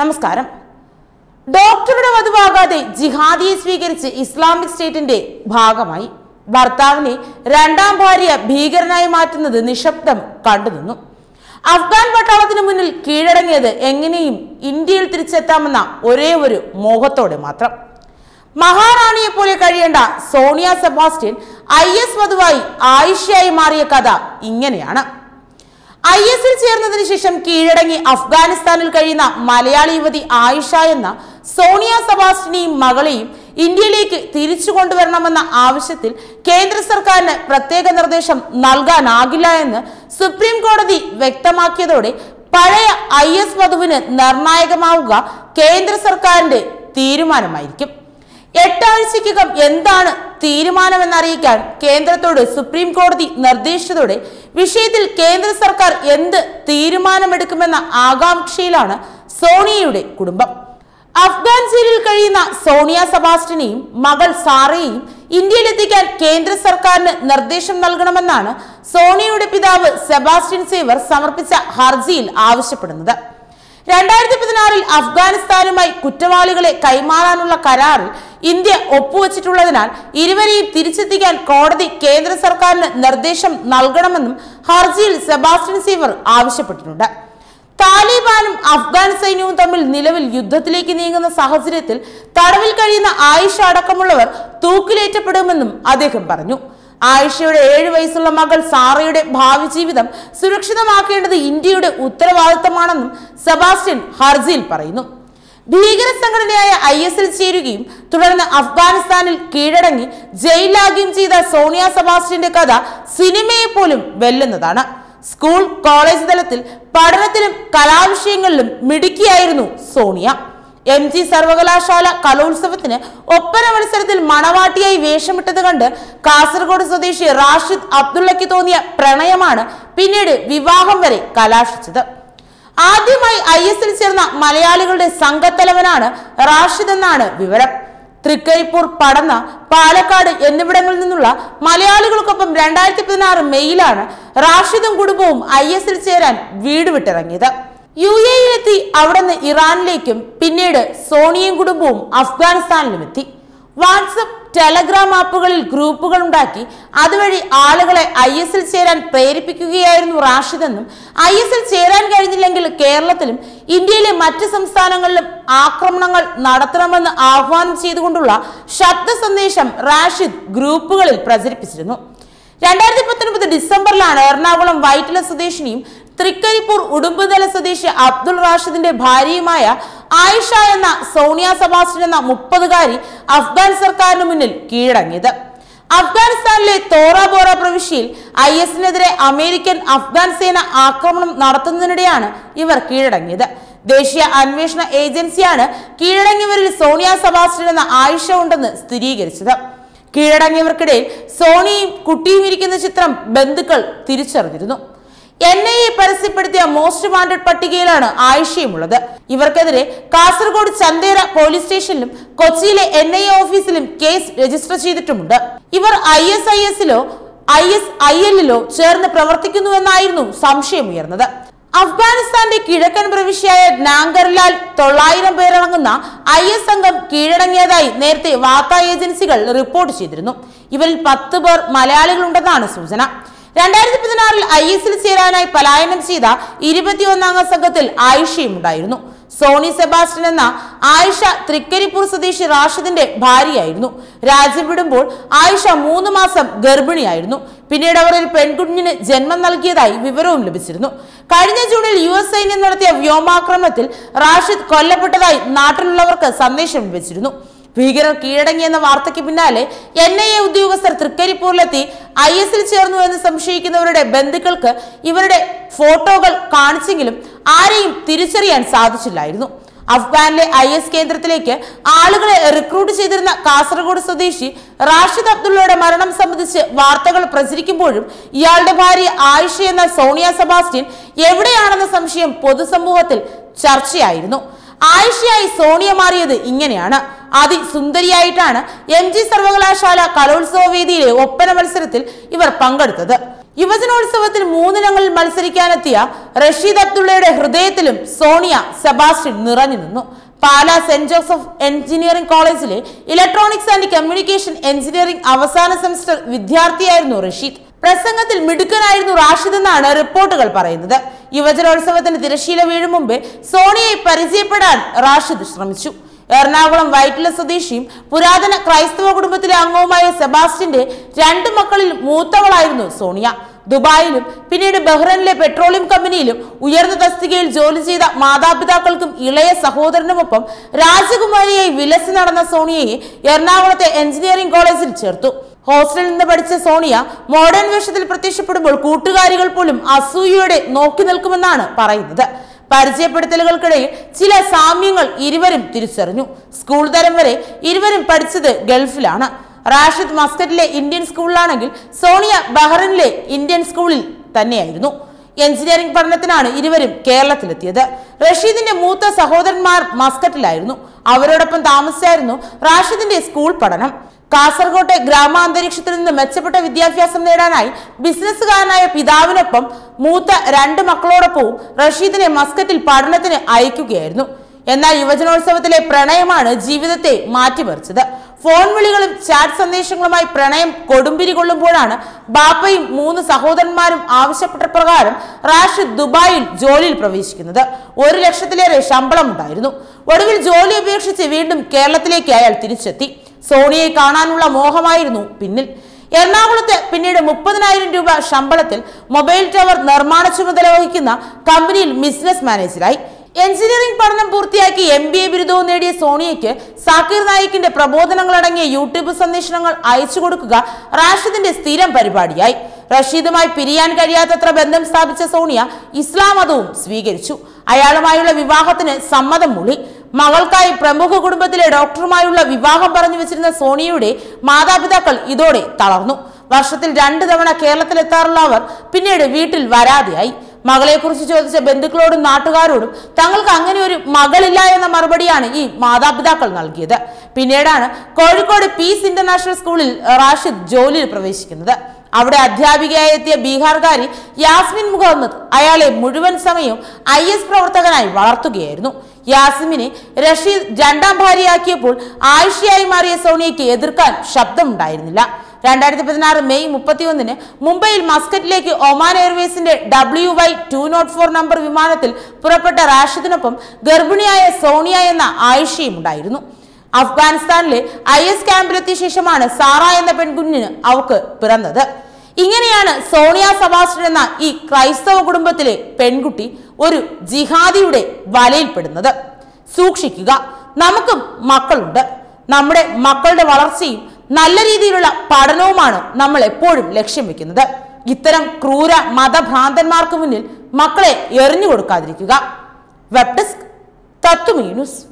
നമസ്കാരം ഡോക്ടറുടെ വധുവാകാതെ ജിഹാദിയെ സ്വീകരിച്ച് ഇസ്ലാമിക് സ്റ്റേറ്റിന്റെ ഭാഗമായി ഭർത്താവിനെ രണ്ടാം ഭാര്യ ഭീകരനായി മാറ്റുന്നത് നിശബ്ദം കണ്ടുനിന്നു അഫ്ഗാൻ പട്ടാളത്തിന് മുന്നിൽ കീഴടങ്ങിയത് എങ്ങനെയും ഇന്ത്യയിൽ തിരിച്ചെത്താമെന്ന ഒരേ ഒരു മോഹത്തോടെ മാത്രം മഹാറാണിയെ പോലെ കഴിയേണ്ട സോണിയ സെബാസ്റ്റ്യൻ ഐ എസ് വധുവായി ആയിഷയായി മാറിയ കഥ ഇങ്ങനെയാണ് ഐ എസിൽ ചേർന്നതിന് ശേഷം കീഴടങ്ങി അഫ്ഗാനിസ്ഥാനിൽ കഴിയുന്ന മലയാളി യുവതി ആയിഷ എന്ന സോണിയ സെബാസ്റ്റിനെയും മകളെയും ഇന്ത്യയിലേക്ക് തിരിച്ചു കൊണ്ടുവരണമെന്ന ആവശ്യത്തിൽ കേന്ദ്ര സർക്കാരിന് പ്രത്യേക നിർദ്ദേശം നൽകാനാകില്ല എന്ന് സുപ്രീം കോടതി വ്യക്തമാക്കിയതോടെ പഴയ ഐ എസ് വധുവിന് നിർണായകമാവുക കേന്ദ്ര സർക്കാരിന്റെ തീരുമാനമായിരിക്കും എട്ടാഴ്ചയ്ക്കകം എന്താണ് തീരുമാനമെന്നറിയിക്കാൻ കേന്ദ്രത്തോട് സുപ്രീം കോടതി നിർദ്ദേശിച്ചതോടെ വിഷയത്തിൽ കേന്ദ്ര സർക്കാർ എന്ത് തീരുമാനമെടുക്കുമെന്ന ആകാംക്ഷയിലാണ് സോണിയയുടെ കുടുംബം അഫ്ഗാൻ ജയിലിൽ കഴിയുന്ന സോണിയ സെബാസ്റ്റിനെയും മകൾ സാറയെയും ഇന്ത്യയിലെത്തിക്കാൻ കേന്ദ്ര സർക്കാരിന് നിർദ്ദേശം നൽകണമെന്നാണ് സോണിയയുടെ പിതാവ് സെബാസ്റ്റ്യൻ സേവർ സമർപ്പിച്ച ഹർജിയിൽ ആവശ്യപ്പെടുന്നത് രണ്ടായിരത്തി പതിനാറിൽ അഫ്ഗാനിസ്ഥാനുമായി കുറ്റവാളികളെ കൈമാറാനുള്ള കരാറിൽ ഇന്ത്യ ഒപ്പുവച്ചിട്ടുള്ളതിനാൽ ഇരുവരെയും തിരിച്ചെത്തിക്കാൻ കോടതി കേന്ദ്ര സർക്കാരിന് നിർദ്ദേശം നൽകണമെന്നും ഹർജിയിൽ സെബാസ്റ്റ്യൻ സീവർ ആവശ്യപ്പെട്ടിട്ടുണ്ട് താലിബാനും അഫ്ഗാൻ സൈന്യവും തമ്മിൽ നിലവിൽ യുദ്ധത്തിലേക്ക് നീങ്ങുന്ന സാഹചര്യത്തിൽ തടവിൽ കഴിയുന്ന ആയിഷ അടക്കമുള്ളവർ തൂക്കിലേറ്റപ്പെടുമെന്നും അദ്ദേഹം പറഞ്ഞു ആയിഷയുടെ ഏഴു വയസ്സുള്ള മകൾ സാറയുടെ ഭാവി ജീവിതം സുരക്ഷിതമാക്കേണ്ടത് ഇന്ത്യയുടെ ഉത്തരവാദിത്തമാണെന്നും സെബാസ്റ്റ്യൻ ഹർജിയിൽ പറയുന്നു ഭീകര സംഘടനയായ ഐ എസിൽ ചേരുകയും തുടർന്ന് അഫ്ഗാനിസ്ഥാനിൽ കീഴടങ്ങി ജയിലിലാകുകയും ചെയ്ത സോണിയ സെബാസ്റ്റ്യന്റെ കഥ സിനിമയെ പോലും വെല്ലുന്നതാണ് സ്കൂൾ കോളേജ് തലത്തിൽ പഠനത്തിലും കലാവിഷയങ്ങളിലും മിടുക്കിയായിരുന്നു സോണിയ എം ജി സർവകലാശാല കലോത്സവത്തിന് ഒപ്പന മത്സരത്തിൽ മണവാട്ടിയായി വേഷമിട്ടത് കണ്ട് കാസർഗോഡ് സ്വദേശി റാഷിദ് അബ്ദുള്ളയ്ക്ക് തോന്നിയ പ്രണയമാണ് പിന്നീട് വിവാഹം വരെ കലാശിച്ചത് ആദ്യമായി ഐ എസിൽ ചേർന്ന മലയാളികളുടെ സംഘത്തലവനാണ് റാഷിദ് എന്നാണ് വിവരം തൃക്കരിപ്പൂർ പടന്ന പാലക്കാട് എന്നിവിടങ്ങളിൽ നിന്നുള്ള മലയാളികൾക്കൊപ്പം രണ്ടായിരത്തി പതിനാറ് മെയ്യിലാണ് റാഷിദും കുടുംബവും ഐ എസിൽ ചേരാൻ വീട് വിട്ടിറങ്ങിയത് യു എയിലെത്തി അവിടെ നിന്ന് ഇറാനിലേക്കും പിന്നീട് സോണിയും കുടുംബവും അഫ്ഗാനിസ്ഥാനിലും എത്തി വാട്സപ്പ് ടെലഗ്രാം ആപ്പുകളിൽ ഗ്രൂപ്പുകൾ ഉണ്ടാക്കി അതുവഴി ആളുകളെ ഐ എസിൽ ചേരാൻ പ്രേരിപ്പിക്കുകയായിരുന്നു റാഷിദെന്നും ഐ എസിൽ ചേരാൻ കഴിഞ്ഞില്ലെങ്കിൽ കേരളത്തിലും ഇന്ത്യയിലെ മറ്റ് സംസ്ഥാനങ്ങളിലും ആക്രമണങ്ങൾ നടത്തണമെന്ന് ആഹ്വാനം ചെയ്തുകൊണ്ടുള്ള ശബ്ദ സന്ദേശം റാഷിദ് ഗ്രൂപ്പുകളിൽ പ്രചരിപ്പിച്ചിരുന്നു രണ്ടായിരത്തി പത്തൊൻപത് ഡിസംബറിലാണ് എറണാകുളം വൈറ്റില സ്വദേശിനിയും തൃക്കരിപ്പൂർ ഉടുമ്പുതല സ്വദേശി അബ്ദുൾ റാഷിദിന്റെ ഭാര്യയുമായ ആയിഷ എന്ന സോണിയ സെബാസ്റ്റ്യൻ എന്ന മുപ്പതുകാരി അഫ്ഗാൻ സർക്കാരിന് മുന്നിൽ കീഴടങ്ങിയത് അഫ്ഗാനിസ്ഥാനിലെ തോറാബോറ പ്രവിശ്യയിൽ ഐ എസിനെതിരെ അമേരിക്കൻ അഫ്ഗാൻ സേന ആക്രമണം നടത്തുന്നതിനിടെയാണ് ഇവർ കീഴടങ്ങിയത് ദേശീയ അന്വേഷണ ഏജൻസിയാണ് കീഴടങ്ങിയവരിൽ സോണിയ സെബാസ്റ്റ്യൻ എന്ന ആയിഷ ഉണ്ടെന്ന് സ്ഥിരീകരിച്ചത് കീഴടങ്ങിയവർക്കിടയിൽ സോണിയും കുട്ടിയും ഇരിക്കുന്ന ചിത്രം ബന്ധുക്കൾ തിരിച്ചറിഞ്ഞിരുന്നു എൻ ഐ എ പരസ്യപ്പെടുത്തിയ മോസ്റ്റ് വാണ്ടഡ് പട്ടികയിലാണ് ആയിഷയും ഉള്ളത് ഇവർക്കെതിരെ കാസർഗോഡ് ചന്തേര പോലീസ് സ്റ്റേഷനിലും കൊച്ചിയിലെ എൻ ഐ എ ഓഫീസിലും കേസ് രജിസ്റ്റർ ചെയ്തിട്ടുമുണ്ട് ഇവർ ഐ എസ് ഐ എസിലോ ഐ എസ് ഐ എല്ലിലോ ചേർന്ന് പ്രവർത്തിക്കുന്നുവെന്നായിരുന്നു സംശയമുയർന്നത് അഫ്ഗാനിസ്ഥാന്റെ കിഴക്കൻ പ്രവിശ്യയായ നാങ്കർലാൽ തൊള്ളായിരം പേരടങ്ങുന്ന ഐ എസ് സംഘം കീഴടങ്ങിയതായി നേരത്തെ വാർത്താ ഏജൻസികൾ റിപ്പോർട്ട് ചെയ്തിരുന്നു ഇവരിൽ പത്ത് പേർ മലയാളികളുണ്ടെന്നാണ് സൂചന രണ്ടായിരത്തി പതിനാറിൽ ഐ എസിൽ ചേരാനായി പലായനം ചെയ്ത ഇരുപത്തിയൊന്നംഗ സംഘത്തിൽ ആയിഷയും ഉണ്ടായിരുന്നു സോണി സെബാസ്റ്റ്യൻ എന്ന ആയിഷ തൃക്കരിപ്പൂർ സ്വദേശി റാഷിദിന്റെ ഭാര്യയായിരുന്നു രാജ്യം വിടുമ്പോൾ ആയിഷ മൂന്ന് മാസം ഗർഭിണിയായിരുന്നു പിന്നീട് അവർ ഒരു പെൺകുഞ്ഞിന് ജന്മം നൽകിയതായി വിവരവും ലഭിച്ചിരുന്നു കഴിഞ്ഞ ജൂണിൽ യു എസ് സൈന്യം നടത്തിയ വ്യോമാക്രമണത്തിൽ റാഷിദ് കൊല്ലപ്പെട്ടതായി നാട്ടിലുള്ളവർക്ക് സന്ദേശം ലഭിച്ചിരുന്നു ഭീകരർ കീഴടങ്ങിയെന്ന വാർത്തയ്ക്ക് പിന്നാലെ എൻ ഐ എ ഉദ്യോഗസ്ഥർ തൃക്കരിപ്പൂരിലെത്തി ഐ എസിൽ ചേർന്നു എന്ന് സംശയിക്കുന്നവരുടെ ബന്ധുക്കൾക്ക് ഇവരുടെ ഫോട്ടോകൾ കാണിച്ചെങ്കിലും ആരെയും തിരിച്ചറിയാൻ സാധിച്ചില്ലായിരുന്നു അഫ്ഗാനിലെ ഐ എസ് കേന്ദ്രത്തിലേക്ക് ആളുകളെ റിക്രൂട്ട് ചെയ്തിരുന്ന കാസർഗോഡ് സ്വദേശി റാഷിദ് അബ്ദുള്ളയുടെ മരണം സംബന്ധിച്ച് വാർത്തകൾ പ്രചരിക്കുമ്പോഴും ഇയാളുടെ ഭാര്യ ആയിഷ എന്ന സോണിയ സെബാസ്റ്റ്യൻ എവിടെയാണെന്ന സംശയം പൊതുസമൂഹത്തിൽ ചർച്ചയായിരുന്നു ആയിഷയായി സോണിയ മാറിയത് ഇങ്ങനെയാണ് അതിസുന്ദരിയായിട്ടാണ് എം ജി സർവകലാശാല കലോത്സവ വേദിയിലെ ഒപ്പന മത്സരത്തിൽ ഇവർ പങ്കെടുത്തത് യുവജനോത്സവത്തിൽ മൂന്നിനങ്ങളിൽ മത്സരിക്കാനെത്തിയ റഷീദ് അബ്ദുള്ളയുടെ ഹൃദയത്തിലും സോണിയ സെബാസ്റ്റ്യൻ നിറഞ്ഞു നിന്നു പാലാ സെന്റ് ജോസഫ് എഞ്ചിനീയറിംഗ് കോളേജിലെ ഇലക്ട്രോണിക്സ് ആൻഡ് കമ്മ്യൂണിക്കേഷൻ എഞ്ചിനീയറിംഗ് അവസാന സെമസ്റ്റർ വിദ്യാർത്ഥിയായിരുന്നു റഷീദ് പ്രസംഗത്തിൽ മിടുക്കനായിരുന്നു റാഷിദ് എന്നാണ് റിപ്പോർട്ടുകൾ പറയുന്നത് യുവജനോത്സവത്തിന് തിരശീല വീഴും മുമ്പേ സോണിയെ പരിചയപ്പെടാൻ റാഷിദ് ശ്രമിച്ചു എറണാകുളം വൈറ്റില സ്വദേശിയും പുരാതന ക്രൈസ്തവ കുടുംബത്തിലെ അംഗവുമായ സെബാസ്റ്റ്യന്റെ രണ്ട് മക്കളിൽ മൂത്തവളായിരുന്നു സോണിയ ദുബായിലും പിന്നീട് ബഹ്റൈനിലെ പെട്രോളിയം കമ്പനിയിലും ഉയർന്ന തസ്തികയിൽ ജോലി ചെയ്ത മാതാപിതാക്കൾക്കും ഇളയ സഹോദരനുമൊപ്പം രാജകുമാരിയായി വിലസി നടന്ന സോണിയയെ എറണാകുളത്തെ എഞ്ചിനീയറിംഗ് കോളേജിൽ ചേർത്തു ഹോസ്റ്റലിൽ നിന്ന് പഠിച്ച സോണിയ മോഡേൺ വേഷത്തിൽ പ്രത്യക്ഷപ്പെടുമ്പോൾ കൂട്ടുകാരികൾ പോലും അസൂയയോടെ നോക്കി നിൽക്കുമെന്നാണ് പറയുന്നത് പരിചയപ്പെടുത്തലുകൾക്കിടയിൽ ചില സാമ്യങ്ങൾ ഇരുവരും തിരിച്ചറിഞ്ഞു സ്കൂൾ തലം വരെ ഇരുവരും പഠിച്ചത് ഗൾഫിലാണ് റാഷിദ് മസ്കറ്റിലെ ഇന്ത്യൻ സ്കൂളിലാണെങ്കിൽ സോണിയ ബഹ്റിനിലെ ഇന്ത്യൻ സ്കൂളിൽ തന്നെയായിരുന്നു എഞ്ചിനീയറിംഗ് പഠനത്തിനാണ് ഇരുവരും കേരളത്തിലെത്തിയത് റഷീദിന്റെ മൂത്ത സഹോദരന്മാർ മസ്കറ്റിലായിരുന്നു അവരോടൊപ്പം താമസിച്ചായിരുന്നു റാഷിദിന്റെ സ്കൂൾ പഠനം കാസർകോട്ടെ ഗ്രാമാന്തരീക്ഷത്തിൽ നിന്ന് മെച്ചപ്പെട്ട വിദ്യാഭ്യാസം നേടാനായി ബിസിനസ്സുകാരനായ പിതാവിനൊപ്പം മൂത്ത രണ്ട് മക്കളോടൊപ്പവും റഷീദിനെ മസ്കറ്റിൽ പഠനത്തിന് അയക്കുകയായിരുന്നു എന്നാൽ യുവജനോത്സവത്തിലെ പ്രണയമാണ് ജീവിതത്തെ മാറ്റിമറിച്ചത് ഫോൺ വിളികളും ചാറ്റ് സന്ദേശങ്ങളുമായി പ്രണയം കൊടുമ്പിരി കൊള്ളുമ്പോഴാണ് ബാപ്പയും മൂന്ന് സഹോദരന്മാരും ആവശ്യപ്പെട്ട പ്രകാരം റാഷിദ് ദുബായിൽ ജോലിയിൽ പ്രവേശിക്കുന്നത് ഒരു ലക്ഷത്തിലേറെ ശമ്പളം ഉണ്ടായിരുന്നു ഒടുവിൽ ജോലി ഉപേക്ഷിച്ച് വീണ്ടും കേരളത്തിലേക്ക് അയാൾ തിരിച്ചെത്തി സോണിയെ കാണാനുള്ള മോഹമായിരുന്നു പിന്നിൽ എറണാകുളത്ത് പിന്നീട് മുപ്പതിനായിരം രൂപ ശമ്പളത്തിൽ മൊബൈൽ ടവർ നിർമ്മാണ ചുമതല വഹിക്കുന്ന കമ്പനിയിൽ ബിസിനസ് മാനേജറായി എഞ്ചിനീയറിംഗ് പഠനം പൂർത്തിയാക്കി എം ബി എ ബിരുദവും നേടിയ സോണിയയ്ക്ക് സാക്കിർ നായിക്കിന്റെ പ്രബോധനങ്ങളടങ്ങിയ യൂട്യൂബ് സന്ദേശങ്ങൾ അയച്ചു കൊടുക്കുക റാഷിദിന്റെ സ്ഥിരം പരിപാടിയായി റഷീദുമായി പിരിയാൻ കഴിയാത്തത്ര ബന്ധം സ്ഥാപിച്ച സോണിയ ഇസ്ലാം മതവും സ്വീകരിച്ചു അയാളുമായുള്ള വിവാഹത്തിന് സമ്മതം മൂളി മകൾക്കായി പ്രമുഖ കുടുംബത്തിലെ ഡോക്ടറുമായുള്ള വിവാഹം പറഞ്ഞു വെച്ചിരുന്ന സോണിയയുടെ മാതാപിതാക്കൾ ഇതോടെ തളർന്നു വർഷത്തിൽ രണ്ടു തവണ കേരളത്തിലെത്താറുള്ള അവർ പിന്നീട് വീട്ടിൽ വരാതെയായി മകളെക്കുറിച്ച് ചോദിച്ച ബന്ധുക്കളോടും നാട്ടുകാരോടും തങ്ങൾക്ക് അങ്ങനെ ഒരു മകളില്ല എന്ന മറുപടിയാണ് ഈ മാതാപിതാക്കൾ നൽകിയത് പിന്നീടാണ് കോഴിക്കോട് പീസ് ഇന്റർനാഷണൽ സ്കൂളിൽ റാഷിദ് ജോലിയിൽ പ്രവേശിക്കുന്നത് അവിടെ അധ്യാപികയായി എത്തിയ ബീഹാർകാരി യാസ്മിൻ മുഹമ്മദ് അയാളെ മുഴുവൻ സമയവും ഐ എസ് പ്രവർത്തകനായി വളർത്തുകയായിരുന്നു യാസ്മിനെ റഷീദ് രണ്ടാം ഭാര്യയാക്കിയപ്പോൾ ആയിഷയായി മാറിയ സോണിയയ്ക്ക് എതിർക്കാൻ ശബ്ദമുണ്ടായിരുന്നില്ല രണ്ടായിരത്തി പതിനാറ് മെയ് മുപ്പത്തിയൊന്നിന് മുംബൈയിൽ മസ്കറ്റിലേക്ക് ഒമാൻ എയർവേസിന്റെ W Y two nought four number വിമാനത്തിൽ പുറപ്പെട്ട റാഷിദിനൊപ്പം ഗർഭിണിയായ സോണിയ എന്ന ആയിഷയും ഉണ്ടായിരുന്നു അഫ്ഗാനിസ്ഥാനിലെ ഐ എസ് ക്യാമ്പിലെത്തിയ ശേഷമാണ് സാറ എന്ന പെൺകുഞ്ഞിന് അവക്ക് പിറന്നത് ഇങ്ങനെയാണ് സോണിയ സബാസ്റ്റൻ എന്ന ഈ ക്രൈസ്തവ കുടുംബത്തിലെ പെൺകുട്ടി ഒരു ജിഹാദിയുടെ വലയിൽപ്പെടുന്നത് സൂക്ഷിക്കുക നമുക്കും മക്കളുണ്ട് നമ്മുടെ മക്കളുടെ വളർച്ചയും നല്ല രീതിയിലുള്ള പഠനവുമാണ് നമ്മൾ എപ്പോഴും ലക്ഷ്യം വെക്കുന്നത് ഇത്തരം ക്രൂര മതഭ്രാന്തന്മാർക്ക് മുന്നിൽ മക്കളെ എറിഞ്ഞു കൊടുക്കാതിരിക്കുക വെബ് ഡെസ്ക് തത്വമീ ന്യൂസ്